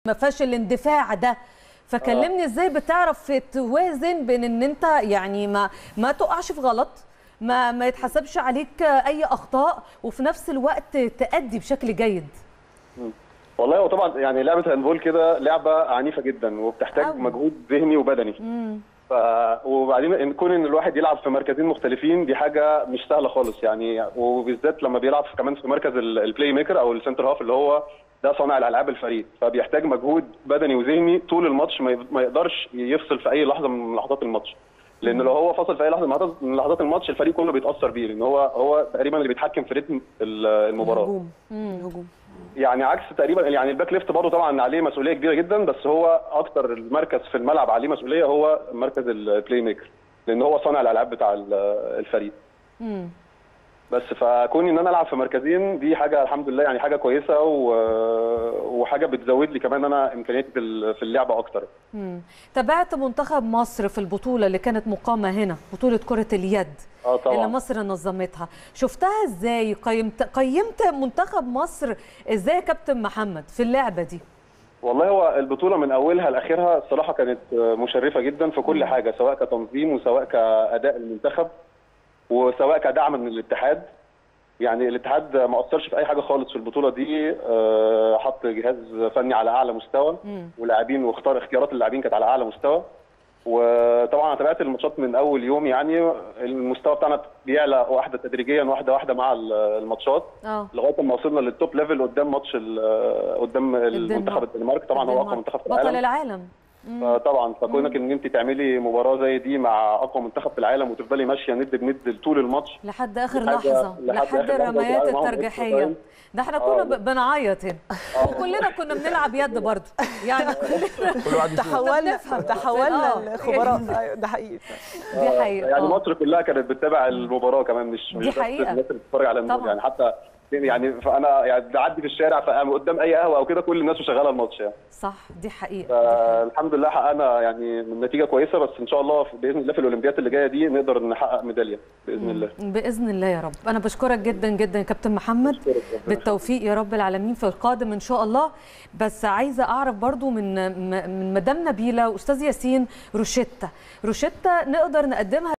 ما فيهاش الاندفاع ده فكلمني ازاي بتعرف توازن بين ان انت يعني ما ما تقعش في غلط ما ما يتحسبش عليك اي اخطاء وفي نفس الوقت تأدي بشكل جيد والله هو طبعا يعني لعبه هاندبول كده لعبه عنيفه جدا وبتحتاج أوي. مجهود ذهني وبدني ف... وبعدين ان كون ان الواحد يلعب في مركزين مختلفين دي حاجه مش سهله خالص يعني وبالذات لما بيلعب في- كمان في مركز ال- البلاي ميكر او السنتر هاف اللي هو ده صانع الالعاب الفريق فبيحتاج مجهود بدني وذهني طول الماتش ما ي- ما يقدرش يفصل في اي لحظه من لحظات الماتش لان لو هو فصل في اي لحظه من لحظات- من لحظات الماتش الفريق كله بيتاثر بيه لان هو هو تقريبا اللي بيتحكم في رتم ال- المباراه الهجوم الهجوم يعني عكس تقريبا يعني الباك ليفت برضه طبعا عليه مسؤوليه كبيره جدا بس هو اكتر المركز في الملعب عليه مسؤوليه هو مركز البلاي ميكر لان هو صانع الالعاب بتاع ال- الفريق مم. بس فكوني ان انا العب في مركزين دي حاجه الحمد لله يعني حاجه كويسه و- وحاجه بتزود لي كمان انا امكانياتي في ال- في اللعبه اكتر مم. تابعت منتخب مصر في البطولة اللي كانت مقامة هنا بطولة كرة اليد اه طبعا اللي مصر نظمتها شفتها ازاي قيمت قيمت منتخب مصر ازاي يا كابتن محمد في اللعبة دي والله هو البطوله من اولها لاخرها الصراحه كانت مشرفه جدا في كل حاجه سواء كتنظيم وسواء كاداء المنتخب وسواء كدعم من الاتحاد يعني الاتحاد ما اثرش في اي حاجه خالص في البطوله دي آه، حط جهاز فني على اعلى مستوى مم. ولاعبين واختار اختيارات اللاعبين كانت على اعلى مستوى وطبعا انا تابعت الماتشات من اول يوم يعني المستوى بتاعنا بيعلى واحده تدريجيا واحده واحده مع الماتشات اه لغايه ما وصلنا للتوب ليفل قدام ماتش ال- قدام المنتخب الدنمارك طبعا هو اقوى منتخب في بطل العالم العالم فطبعا فكونك ان انت تعملي مباراه زي دي مع اقوى منتخب في العالم وتفضلي ماشيه ند بند طول الماتش لحد اخر لحد- لحظه لحد لحد آخر لحظة الرميات وبيلعبوا معاهم الترجيحيه extra ده احنا آه. كنا ب- بنعيط هنا وكلنا كنا بنلعب يد برضه يعني كلنا كل واحد يشوف تحولنا بنفهم. تحولنا آه. لخبراء أيوة، ده حقيقي دي حقيقه يعني آه. مصر كلها كانت بتتابع المباراه كمان مش مش دي بس حقيقة. الناس اللي بتتفرج على النور طبعا. يعني حتى يعني فانا يعني بعدي في الشارع فقدام اي قهوه او كده كل الناس مشغله الماتش يعني صح دي حقيقه فالحمد لله حققنا يعني نتيجه كويسه بس ان شاء الله في- باذن الله في الاولمبياد اللي جايه دي نقدر نحقق ميداليه باذن الله باذن الله يا رب انا بشكرك جدا جدا يا كابتن محمد بشكرك ربنا بالتوفيق يا رب العالمين في القادم ان شاء الله بس عايزه اعرف برضو من م- من مدام نبيله واستاذ ياسين روشيتا روشيتا نقدر نقدمها